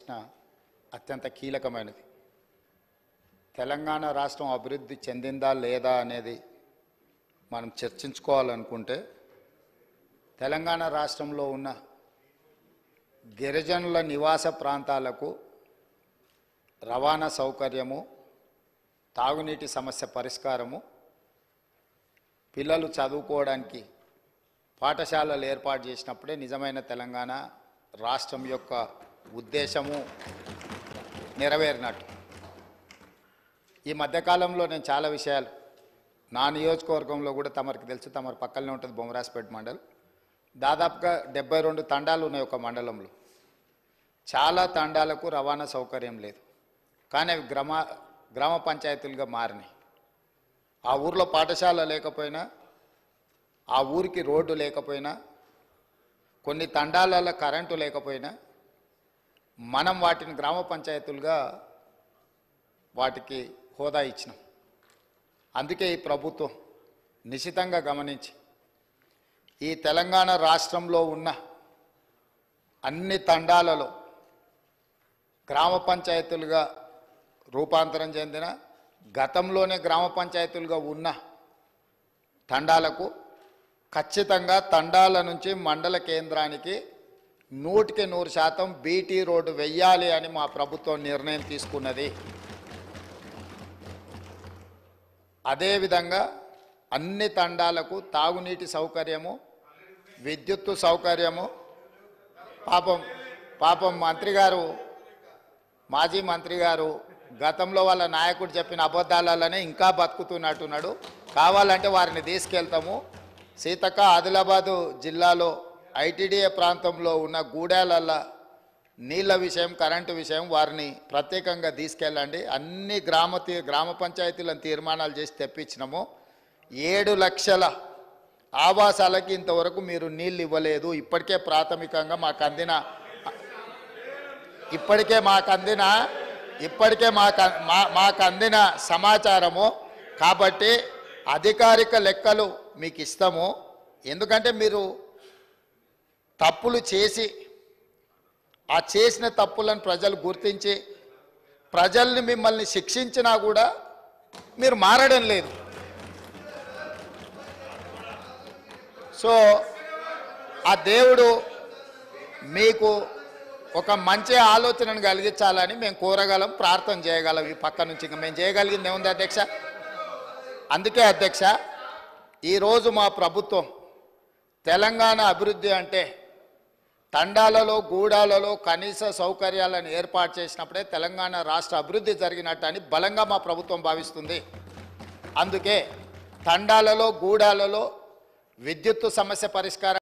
ప్రశ్న అత్యంత కీలకమైనది తెలంగాణ రాష్ట్రం అభివృద్ధి చెందిందా లేదా అనేది మనం చర్చించుకోవాలనుకుంటే తెలంగాణ రాష్ట్రంలో ఉన్న గిరిజనుల నివాస ప్రాంతాలకు రవాణా సౌకర్యము తాగునీటి సమస్య పరిష్కారము పిల్లలు చదువుకోవడానికి పాఠశాలలు ఏర్పాటు చేసినప్పుడే నిజమైన తెలంగాణ రాష్ట్రం యొక్క ఉద్దేశము నెరవేరినట్టు ఈ మధ్యకాలంలో నేను చాలా విషయాలు నా నియోజకవర్గంలో కూడా తమరికి తెలుసు తమరి పక్కనే ఉంటుంది బొమ్మరాజపేట మండలం దాదాపుగా డెబ్బై రెండు తండాలు ఉన్నాయి ఒక మండలంలో చాలా తండాలకు రవాణా సౌకర్యం లేదు కానీ అవి గ్రామ గ్రామ పంచాయతీలుగా మారినాయి ఆ ఊర్లో పాఠశాల లేకపోయినా ఆ ఊరికి రోడ్డు లేకపోయినా కొన్ని తండాలలో కరెంటు లేకపోయినా మనం వాటిని గ్రామ పంచాయతీలుగా వాటికి హోదా ఇచ్చినాం అందుకే ఈ ప్రభుత్వం నిశితంగా గమనించి ఈ తెలంగాణ రాష్ట్రంలో ఉన్న అన్ని తండాలలో గ్రామ పంచాయతీలుగా రూపాంతరం చెందిన గతంలోనే గ్రామ పంచాయతీలుగా ఉన్న తండాలకు ఖచ్చితంగా తండాల నుంచి మండల కేంద్రానికి నూటికి నూరు శాతం బీటీ రోడ్డు వెయ్యాలి అని మా ప్రభుత్వం నిర్ణయం తీసుకున్నది అదేవిధంగా అన్ని తండాలకు తాగునీటి సౌకర్యము విద్యుత్తు సౌకర్యము పాపం పాపం మంత్రి గారు మాజీ మంత్రి గారు గతంలో వాళ్ళ నాయకుడు చెప్పిన అబద్ధాలలోనే ఇంకా బతుకుతున్నట్టున్నాడు కావాలంటే వారిని తీసుకెళ్తాము సీతక్క ఆదిలాబాదు జిల్లాలో ఐటీడీఏ ప్రాంతంలో ఉన్న గూడాలల్ల నీళ్ళ విషయం కరెంటు విషయం వారిని ప్రత్యేకంగా తీసుకెళ్ళండి అన్ని గ్రామ తీ గ్రామ పంచాయతీలను తీర్మానాలు చేసి తెప్పించినాము ఏడు లక్షల ఆవాసాలకి ఇంతవరకు మీరు నీళ్ళు ఇవ్వలేదు ఇప్పటికే ప్రాథమికంగా మాకు అందిన ఇప్పటికే మాకు అందిన ఇప్పటికే మాకు అ- మా మాకు అందిన సమాచారము కాబట్టి అధికారిక లెక్కలు మీకు ఇస్తాము ఎందుకంటే మీరు తప్పులు చేసి ఆ చేసిన తప్పులను ప్రజలు గుర్తించి ప్రజల్ని మిమ్మల్ని శిక్షించినా కూడా మీరు మారడం లేదు సో ఆ దేవుడు మీకు ఒక మంచి ఆలోచనను కలిగించాలని మేము కోరగలం ప్రార్థన చేయగలం ఈ పక్క నుంచి ఇంకా మేము చేయగలిగింది ఏముంది అధ్యక్ష అందుకే అధ్యక్ష ఈరోజు మా ప్రభుత్వం తెలంగాణ అభివృద్ధి అంటే తండాలలో గూడాలలో కనీస సౌకర్యాలను ఏర్పాటు చేసినప్పుడే తెలంగాణ రాష్ట్ర అభివృద్ధి జరిగినట్టు అని బలంగా మా ప్రభుత్వం భావిస్తుంది అందుకే తండాలలో గూడాలలో విద్యుత్తు సమస్య పరిష్కారం